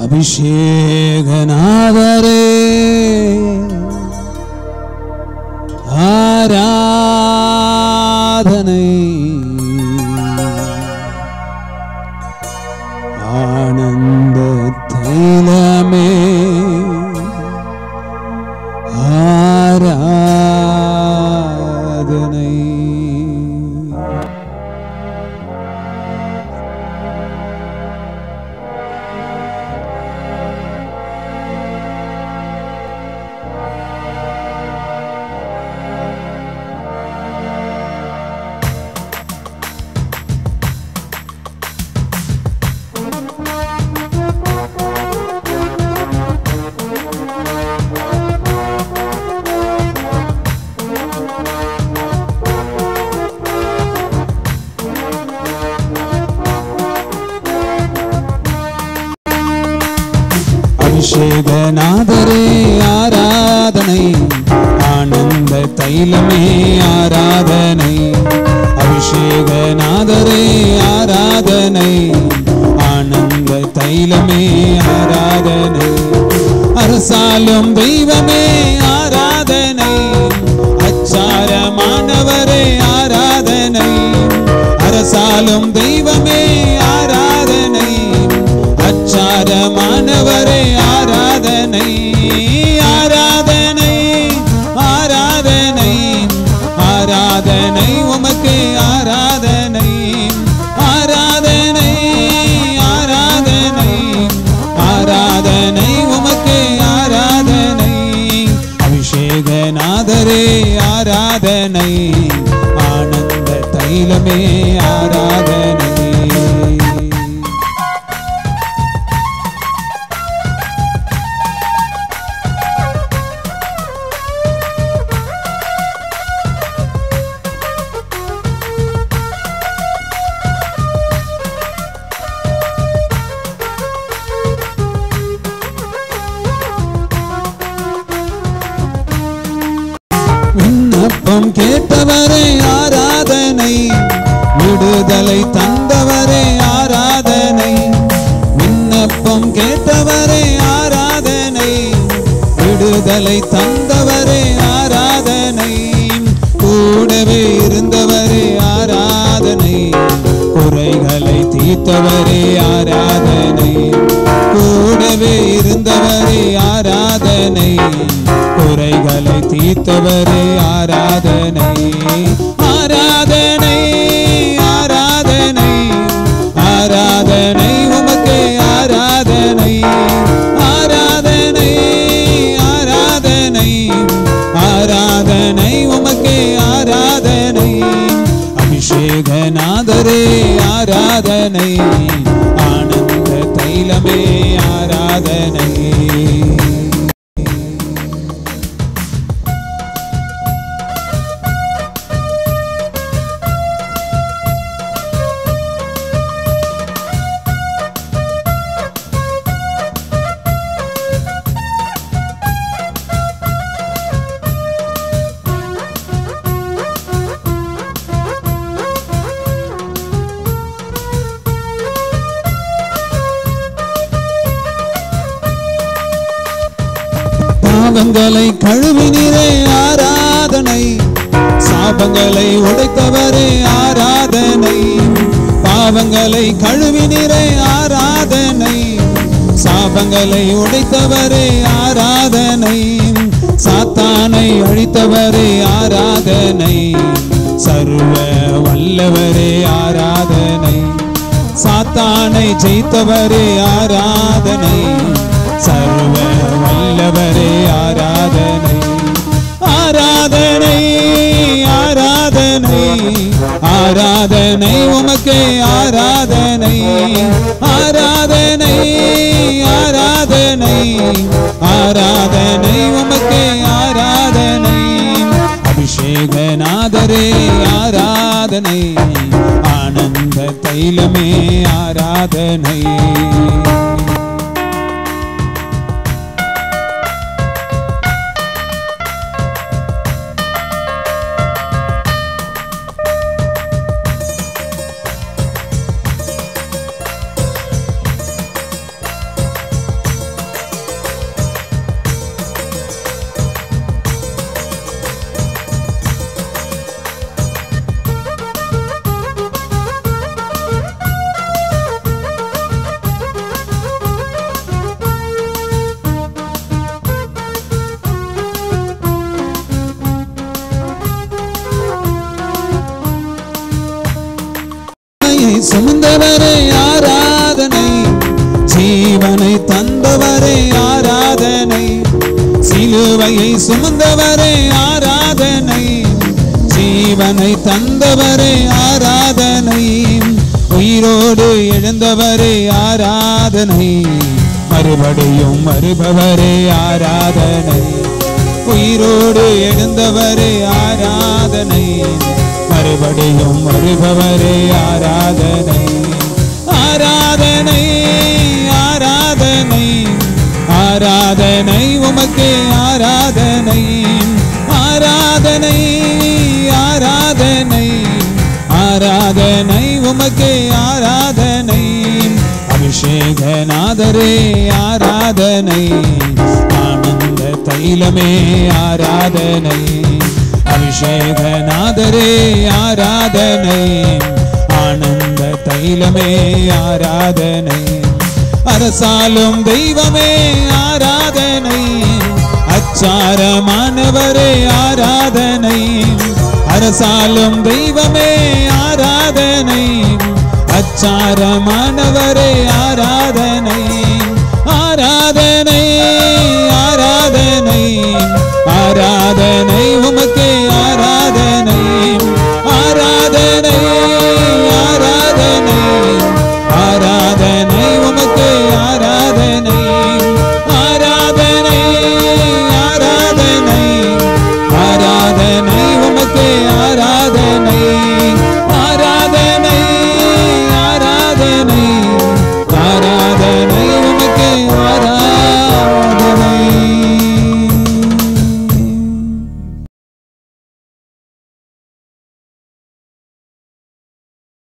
அபிஷேகநாதரே ஆராதனை ஆனந்த தைலமே ஆராதனை அபிஷேகநாதரே ஆராதனை ஆனந்த தைலமே ஆராதனை அபிஷேகநாதரே ஆராதனை ஆனந்த தைலமே ஆராதனை அரசாலும் தெய்வமே ஆராதனை அச்சாரமானவரே ஆராதனை அரசாலும் தெய்வமே ஆராதனை அச்சாரமானவரே ஆராதனை ஆராதனை ஆராதனை ஆராதனை உமக்கு ஆராதனை ஆராதனை ஆராதனை ஆராதனை உமக்கு ஆராதனை அபிஷேகநாதரே ஆராதனை ஆனந்த தைலமே ஆராதனை விண்ணப்பம் கேட்டவரே ஆராதனை விடுதலை தந்தவரே ஆராதனை விண்ணப்பம் கேட்டவரே ஆராதனை விடுதலை தந்தவரே ஆராதனை கூடவே இருந்தவரே ஆராதனை குறைகளை தீர்த்தவரே ஆராதனை கூடவே இருந்தவரே ஆராதனை குறைகளை தீர்த்தவரே ஆராதனை ஆராதனை ஆராதனை ஆராதனை உமக்கே ஆராதனை ஆராதனை ஆராதனை ஆராதனை உமக்கே ஆராதனை அபிஷேகநாதரே ஆராதனை ஆனந்த தைலமே ஆராதனை பாவங்களை கழுவினரே ஆராதனை சாபங்களை உடைத்தவரே ஆராதனை பாவங்களை கழுவினரே ஆராதனை சாபங்களை உடைத்தவரே ஆராதனை சாத்தானை அழித்தவரே ஆராதனை சர்வ வல்லவரே ஆராதனை சாத்தானை ஜெயித்தவரே ஆராதனை சர்வ வல்லவரே ஆராதனை ஆராதனை ஆராதனை ஆராதனை உமக்கே ஆராதனை ஆராதனை ஆராதனை ஆராதனை உமக்கே ஆராதனை அபிஷேகநாதரே ஆராதனை ஆனந்த தைலமே ஆராதனை சிலுவையை சுமந்தவரே ஆராதனை ஜீவனை தந்தவரே ஆராதனை உயிரோடு எழுந்தவரே ஆராதனை மறுபடியும் மறுபவரே ஆராதனை உயிரோடு எழுந்தவரே ஆராதனை மறுபடியும் மறுபவரே ஆராதனை ஆராதனை ஆராதனை ஆராதனை உமக்கே ஆராதனை ஆராதனை ஆராதனை ஆராதனை உமக்கே ஆராதனை அபிஷேகநாதரே ஆராதனை ஆனந்த தைலமே ஆராதனை அபிஷேகநாதரே ஆராதனை ஆனந்த தைலமே ஆராதனை அரசாலும் தெய்வமே ஆராதனை அச்சாரமானவரே ஆராதனை அரசாலும் தெய்வமே ஆராதனை அச்சாரமானவரே ஆராதனை ஆராதனை